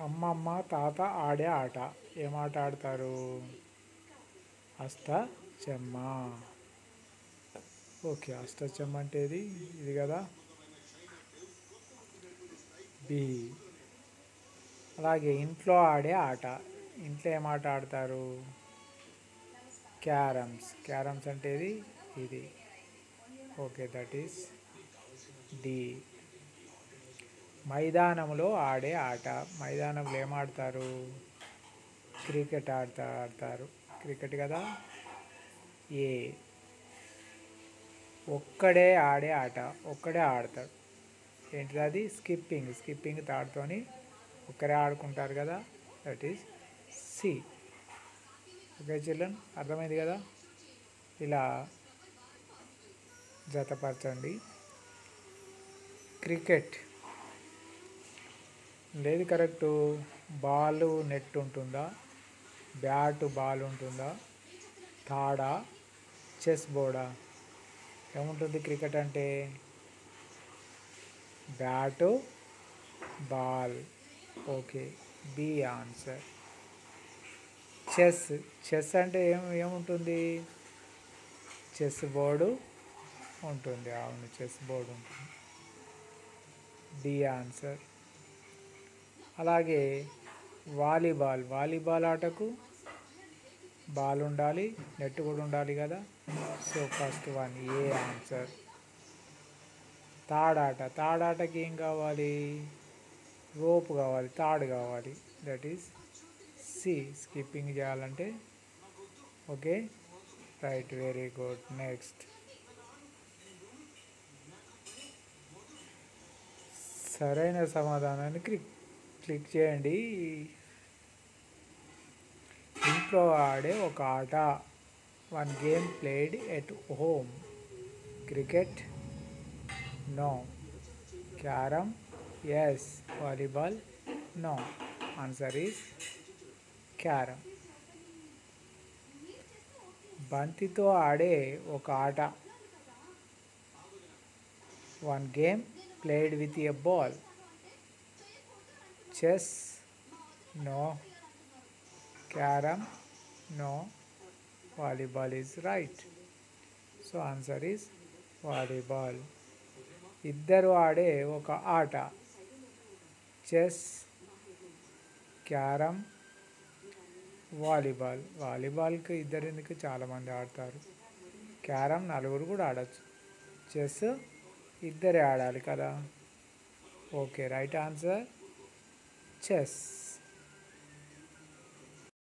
అమ్మమ్మ తాత ఆడే ఆట ఏం ఆట ఆడతారు అష్ట చెమ్మ ఓకే అష్టచెమ్మ అంటే ఇది ఇది కదా బి అలాగే ఇంట్లో ఆడే ఆట ఇంట్లో ఏం ఆట ఆడతారు క్యారమ్స్ క్యారమ్స్ అంటే ఇది ఇది ఓకే దట్ ఈస్ డి మైదానంలో ఆడే ఆట మైదానంలో ఏం ఆడతారు క్రికెట్ ఆడతా ఆడతారు క్రికెట్ కదా ఏ ఒక్కడే ఆడే ఆట ఒక్కడే ఆడతాడు ఏంటిది అది స్కిప్పింగ్ స్కిప్పింగ్ తాడుతోని ఒక్కరే ఆడుకుంటారు కదా that is C okay children అర్థమైంది కదా ఇలా జతపరచండి క్రికెట్ లేదు కరెక్టు బాల్ నెట్ ఉంటుందా బ్యాట్ బాల్ ఉంటుందా తాడా చెస్ బోర్డా ఏముంటుంది క్రికెట్ అంటే bat ball okay B answer chess chess అంటే ఏం ఏముంటుంది చెస్ బోర్డు ఉంటుంది అవును చెస్ బోర్డు ఉంటుంది డి ఆన్సర్ అలాగే వాలీబాల్ వాలీబాల్ ఆటకు బాల్ ఉండాలి నెట్ కూడా ఉండాలి కదా so first one A answer తాడాట తాడాటకి ఏం కావాలి రోప్ కావాలి తాడు కావాలి దట్ ఈస్ సి స్కిప్పింగ్ చేయాలంటే okay right very good next సరైన సమాధానాన్ని క్లిక్ క్లిక్ చేయండి ఇంట్లో ఆడే ఒక ఆట one game played at home cricket no carrom yes volleyball no answer is carrom బంతితో ఆడే ఒక ఆట one game played with a ball chess no carrom no volleyball is right so answer is volleyball ఇద్దరు ఆడే ఒక ఆట chess carrom volleyball వాలీబాల్కి ఇద్దరు ఎందుకు చాలామంది ఆడతారు క్యారమ్ నలుగురు కూడా ఆడచ్చు చెస్ ఇద్దరే ఆడాలి కదా ఓకే రైట్ ఆన్సర్ చెస్